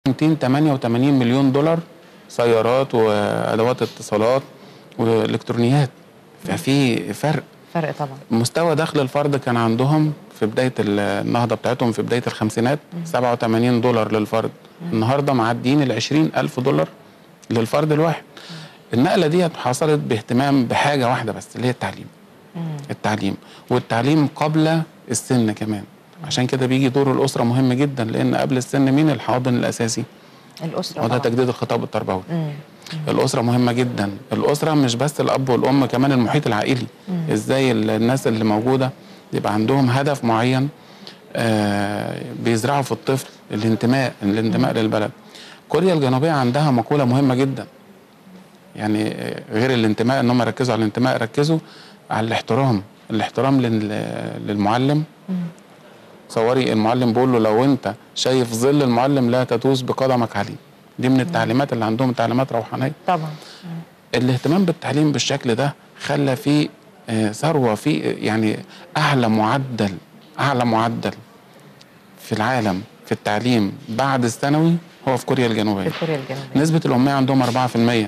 288 مليون دولار سيارات وادوات اتصالات والكترونيات ففي فرق فرق طبعا مستوى دخل الفرد كان عندهم في بدايه النهضه بتاعتهم في بدايه الخمسينات 87 دولار للفرد النهارده معديين ال 20 الف دولار للفرد الواحد النقله دي حصلت باهتمام بحاجه واحده بس اللي هي التعليم التعليم والتعليم قبل السن كمان عشان كده بيجي دور الاسره مهم جدا لان قبل السن مين الحاضن الاساسي الاسره وده طبعا تجديد الخطاب التربوي مم. الأسرة مهمة جدا الأسرة مش بس الأب والأم كمان المحيط العائلي إزاي ال- الناس اللي موجودة يبقى عندهم هدف معين آه بيزرعوا في الطفل الانتماء الانتماء للبلد كوريا الجنوبية عندها مقولة مهمة جدا يعني آه، غير الانتماء ان هم ركزوا على الانتماء ركزوا على الاحترام الاحترام لل- للمعلم صوري المعلم بيقول له لو انت شايف ظل المعلم لا تدوس بقدمك عليه دي من التعليمات اللي عندهم تعليمات روحانيه طبعا الاهتمام بالتعليم بالشكل ده خلى في آه، ثروه في يعني اعلى معدل اعلى معدل في العالم في التعليم بعد الثانوي هو في كوريا الجنوبيه في كوريا الجنوبيه نسبه الاميه عندهم 4%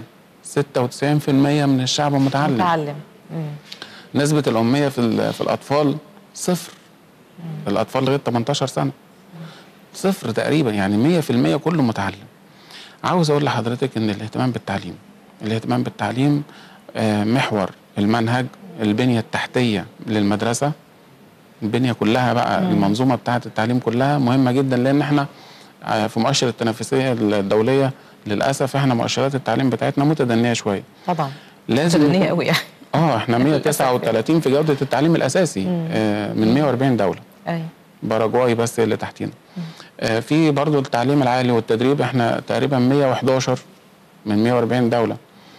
96% من الشعب متعلم متعلم مم. نسبه الاميه في ال- في الاطفال صفر الاطفال لغايه 18 سنه صفر تقريبا يعني 100% كله متعلم عاوز اقول لحضرتك ان الاهتمام بالتعليم الاهتمام بالتعليم آه، محور المنهج البنيه التحتيه للمدرسه البنيه كلها بقى المنظومه بتاعه التعليم كلها مهمه جدا لان احنا آه، في مؤشر التنافسيه الدوليه للاسف احنا مؤشرات التعليم بتاعتنا متدنيه شويه طبعا لازم متدنيه نكون- قوي يعني اه احنا 139 في جوده التعليم الاساسي آه من 140 دوله ايوه باراجواي بس اللي تحتينا آه في برضو التعليم العالي والتدريب احنا تقريبا 111 من 140 دوله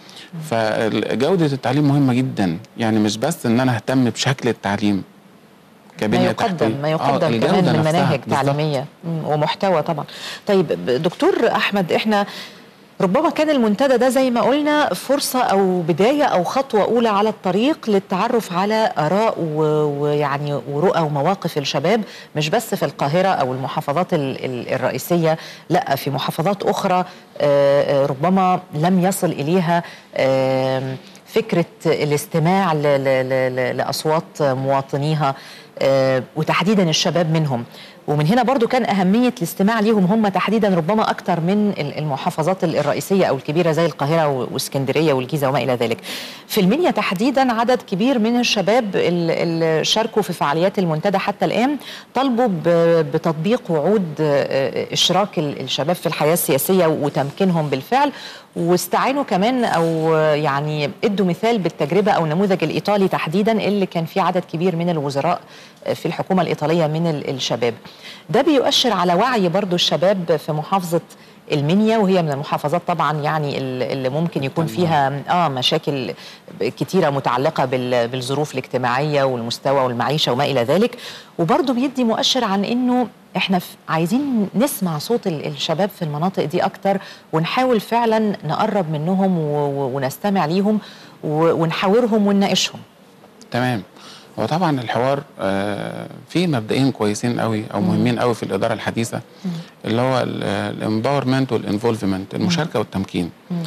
فجوده التعليم مهمه جدا يعني مش بس ان انا اهتم بشكل التعليم ما كبنيه يقدم تحتيه ما يقدم الجودة كمان من نفسها. مناهج بالظبط. تعليميه مم، ومحتوى طبعا طيب ب- دكتور احمد احنا ربما كان المنتدى ده زي ما قلنا فرصة أو بداية أو خطوة أولى على الطريق للتعرف على آراء و- ويعني ورؤى ومواقف الشباب مش بس في القاهرة أو المحافظات ال- ال- الرئيسية لا في محافظات أخرى آه، آه، ربما لم يصل إليها آم، فكرة الاستماع ل- ل- ل- لأصوات مواطنيها آه، وتحديدا الشباب منهم ومن هنا برضو كان أهمية الاستماع ليهم هم تحديدا ربما أكثر من ال- المحافظات ال- الرئيسية أو الكبيرة زي القاهرة و- واسكندرية والجيزة وما إلى ذلك في المنيا تحديدا عدد كبير من الشباب اللي شاركوا في فعاليات المنتدى حتى الآن طالبوا ب- بتطبيق وعود آه، إشراك ال- الشباب في الحياة السياسية وتمكينهم بالفعل واستعانوا كمان أو يعني ادوا مثال بالتجربة أو النموذج الإيطالي تحديدا اللي كان فيه عدد كبير من الوزراء في الحكومة الإيطالية من ال- الشباب ده بيؤشر على وعي برضو الشباب في محافظة المنيا وهي من المحافظات طبعا يعني ال- اللي ممكن يكون فيها اه مشاكل كتيره متعلقه بال- بالظروف الاجتماعيه والمستوى والمعيشه وما الى ذلك وبرضه بيدي مؤشر عن انه احنا ف- عايزين نسمع صوت ال- الشباب في المناطق دي اكتر ونحاول فعلا نقرب منهم و- و- ونستمع ليهم و- ونحاورهم ونناقشهم تمام هو طبعا الحوار آه، فيه مبدئين كويسين قوي او مهمين قوي في الاداره الحديثه اللي هو الامباورمنت والانفولفمنت المشاركه والتمكين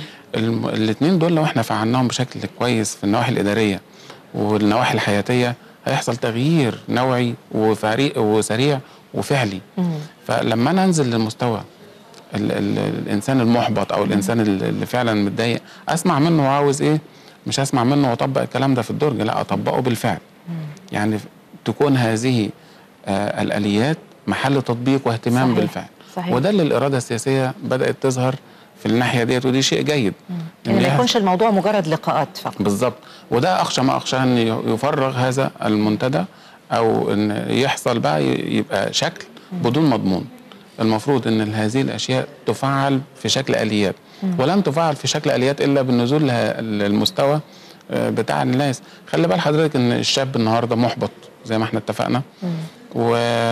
الاثنين دول لو احنا فعلناهم بشكل كويس في النواحي الاداريه والنواحي الحياتيه هيحصل تغيير نوعي وفريق وسريع وفعلي فلما انا انزل للمستوى ال ال الانسان المحبط او الانسان ال- اللي فعلا متضايق اسمع منه وعاوز ايه مش اسمع منه واطبق الكلام ده في الدرج لا اطبقه بالفعل يعني تكون هذه آه الاليات محل تطبيق واهتمام صحيح. بالفعل صحيح. وده اللي الاراده السياسيه بدات تظهر في الناحيه ديت ودي شيء جيد ان ما ليها- يكونش الموضوع مجرد لقاءات فقط بالظبط وده اخشى ما اخشى ان يفرغ هذا المنتدى او ان يحصل بقى ي- يبقى شكل بدون مضمون المفروض ان هذه الاشياء تفعل في شكل اليات ولن تفعل في شكل اليات الا بالنزول له- للمستوى آه، بتاع الناس خلي بال حضرتك ان الشاب النهارده محبط زي ما احنا اتفقنا و...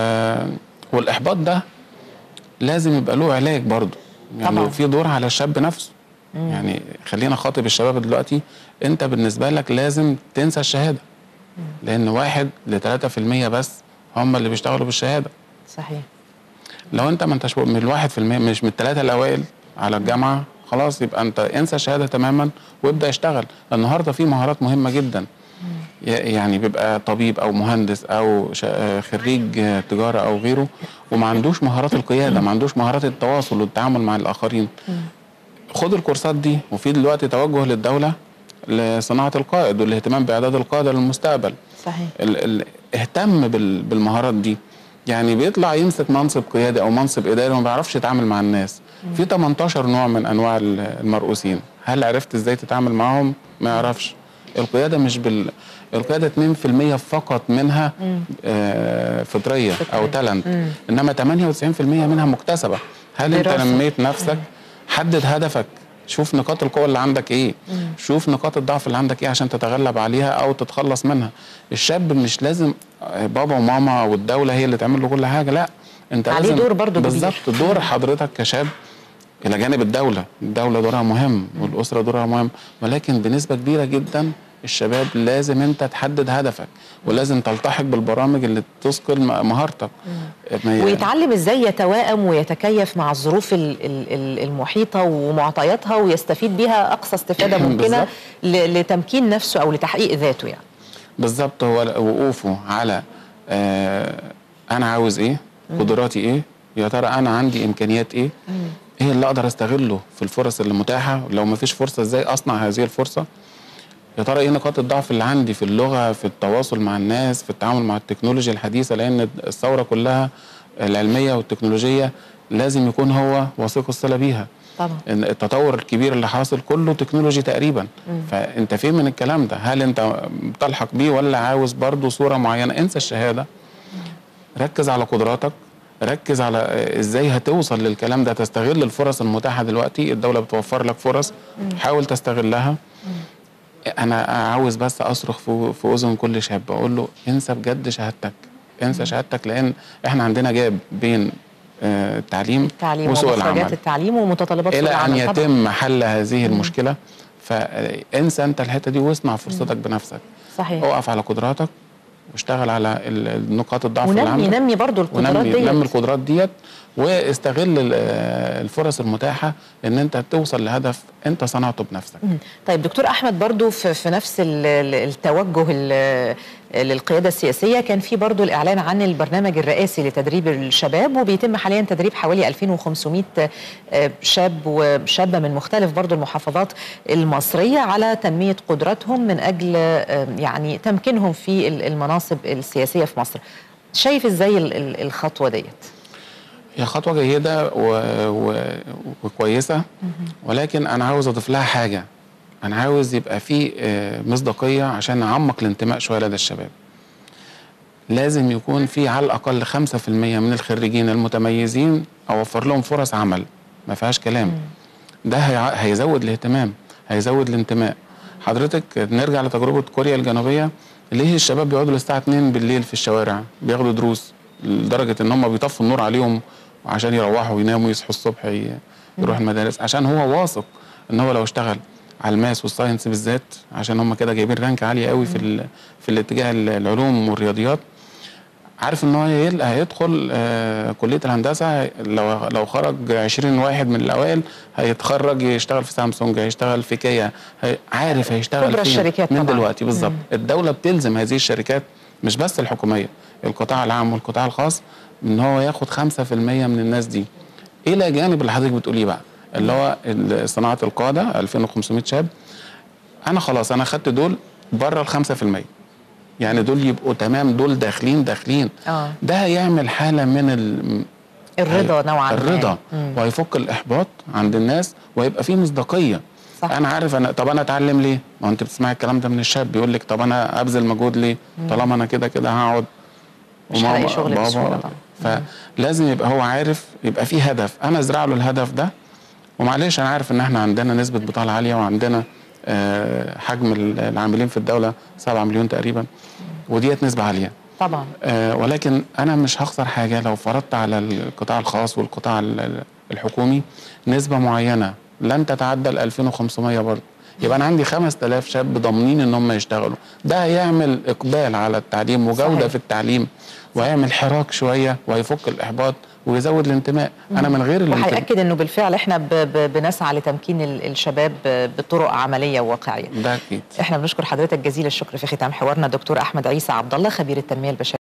والاحباط ده لازم يبقى له علاج برضه يعني طبعاً. في دور على الشاب نفسه يعني خلينا خاطب الشباب دلوقتي انت بالنسبه لك لازم تنسى الشهاده لان واحد ل 3% بس هم اللي بيشتغلوا بالشهاده صحيح لو انت ما انتش من الواحد في المية مش من الثلاثه الاوائل على الجامعه خلاص يبقى انت انسى الشهاده تماما وابدا اشتغل النهارده في مهارات مهمه جدا ي- يعني بيبقى طبيب او مهندس او ش- آه، خريج آه، تجاره او غيره وما عندوش مهارات القياده ما عندوش مهارات التواصل والتعامل مع الاخرين خد الكورسات دي وفي دلوقتي توجه للدوله لصناعه القائد والاهتمام باعداد القاده للمستقبل صحيح ال ال اهتم بال بالمهارات دي يعني بيطلع يمسك منصب قيادي او منصب اداري وما بيعرفش يتعامل مع الناس في 18 نوع من انواع ال- المرؤوسين هل عرفت ازاي تتعامل معاهم ما يعرفش القياده مش بال القياده 2% فقط منها آه فطريه او تالنت انما 98% منها مكتسبه هل انت دراسة. نميت نفسك حدد هدفك شوف نقاط القوة اللي عندك ايه شوف نقاط الضعف اللي عندك ايه عشان تتغلب عليها او تتخلص منها الشاب مش لازم آه، بابا وماما والدولة هي اللي تعمل له كل حاجة لا انت عليه لازم دور برضو كبير. بالظبط دور حضرتك كشاب الى جانب الدولة الدولة دورها مهم والاسرة دورها مهم ولكن بنسبة كبيرة جدا الشباب لازم انت تحدد هدفك ولازم تلتحق بالبرامج اللي تثقل م- مهارتك ما ي- ويتعلم ازاي يتوائم ويتكيف مع الظروف ال- ال- ال- المحيطه ومعطياتها ويستفيد بيها اقصى استفاده ممكنه بالظبط. ل- لتمكين نفسه او لتحقيق ذاته يعني بالظبط هو وقوفه على آه انا عاوز ايه قدراتي ايه يا ترى انا عندي امكانيات ايه ايه اللي اقدر استغله في الفرص اللي متاحه لو ما فيش فرصه ازاي اصنع هذه الفرصه يا ترى ايه نقاط الضعف اللي عندي في اللغه في التواصل مع الناس في التعامل مع التكنولوجيا الحديثه لان الثوره كلها العلميه والتكنولوجيه لازم يكون هو وثيق الصله بيها طبعا إن التطور الكبير اللي حاصل كله تكنولوجي تقريبا فانت فين من الكلام ده هل انت بتلحق بيه ولا عاوز برضو صوره معينه انسى الشهاده ركز على قدراتك ركز على آه، ازاي هتوصل للكلام ده تستغل الفرص المتاحه دلوقتي الدوله بتوفر لك فرص حاول تستغلها انا عاوز بس اصرخ في في اذن كل شاب اقول له انسى بجد شهادتك انسى شهادتك لان احنا عندنا جاب بين آه، التعليم التعليم وسوق ومخرجات العمل التعليم ومتطلبات سوق الى ان العمل طبعا يتم حل هذه المشكله فانسى انت الحته دي واصنع فرصتك بنفسك صحيح اقف على قدراتك واشتغل على ال- ال- نقاط الضعف اللي ونمي عندك نمي برضو القدرات ونمي ديت نمي القدرات ديت واستغل ال- الفرص المتاحه ان انت توصل لهدف انت صنعته بنفسك مم. طيب دكتور احمد برضو في, في نفس ال- ال- التوجه ال- للقياده السياسيه كان في برضو الاعلان عن البرنامج الرئاسي لتدريب الشباب وبيتم حاليا تدريب حوالي 2500 آه، شاب وشابه من مختلف برضو المحافظات المصريه على تنميه قدراتهم من اجل آه، يعني تمكينهم في ال- المناصب السياسيه في مصر شايف ازاي ال- ال- الخطوه ديت هي خطوه جيده و... و... وكويسه ولكن انا عاوز اضيف لها حاجه انا عاوز يبقى في آه، مصداقيه عشان نعمق الانتماء شويه لدى الشباب لازم يكون في على الاقل 5% من الخريجين المتميزين اوفر لهم فرص عمل ما فيهاش كلام ده هيع- هيزود الاهتمام هيزود الانتماء حضرتك نرجع لتجربه كوريا الجنوبيه ليه الشباب بيقعدوا للساعه 2 بالليل في الشوارع بياخدوا دروس لدرجه ان هم بيطفوا النور عليهم عشان يروحوا يناموا يصحوا الصبح ي- يروحوا المدارس عشان هو واثق ان هو لو اشتغل على الماس والساينس بالذات عشان هم كده جايبين رانك عالي قوي في ال- في الاتجاه ال- العلوم والرياضيات عارف ان هو هيل- هيدخل آه كليه الهندسه لو لو خرج 20 واحد من الاوائل هيتخرج يشتغل في سامسونج هيشتغل في كيا هي عارف هيشتغل كبرى فين الشركات من طبعاً. دلوقتي بالظبط الدوله بتلزم هذه الشركات مش بس الحكوميه القطاع العام والقطاع الخاص ان هو ياخد 5% من الناس دي الى جانب اللي حضرتك بتقوليه بقى اللي هو ال- صناعه القاده 2500 شاب انا خلاص انا خدت دول بره ال 5% يعني دول يبقوا تمام دول داخلين داخلين اه ده هيعمل حاله من ال... الرضا نوعا ما الرضا مم. وهيفك الاحباط عند الناس وهيبقى فيه مصداقيه صح. انا عارف انا طب انا اتعلم ليه ما هو انت بتسمعي الكلام ده من الشاب بيقول لك طب انا ابذل مجهود ليه طالما انا كده كده هقعد مش وماما- هلاقي شغل بابا- بسهولة طبعا. فلازم يبقى هو عارف يبقى فيه هدف انا ازرع له الهدف ده ومعلش انا عارف ان احنا عندنا نسبه بطاله عاليه وعندنا آه، حجم ال- العاملين في الدوله 7 مليون تقريبا وديت نسبه عاليه طبعا آه، ولكن انا مش هخسر حاجه لو فرضت على القطاع الخاص والقطاع ال- ال- الحكومي نسبه معينه لن تتعدى ال 2500 برضه يبقى انا عندي 5000 شاب ضامنين ان هم يشتغلوا ده هيعمل اقبال على التعليم وجوده صحيح. في التعليم وهيعمل حراك شويه وهيفك الاحباط ويزود الانتماء انا من غير الانتماء وهيأكد انه بالفعل احنا ب ب بنسعى لتمكين ال- الشباب ب- بطرق عمليه وواقعيه ده اكيد احنا بنشكر حضرتك جزيل الشكر في ختام حوارنا دكتور احمد عيسى عبد الله خبير التنميه البشريه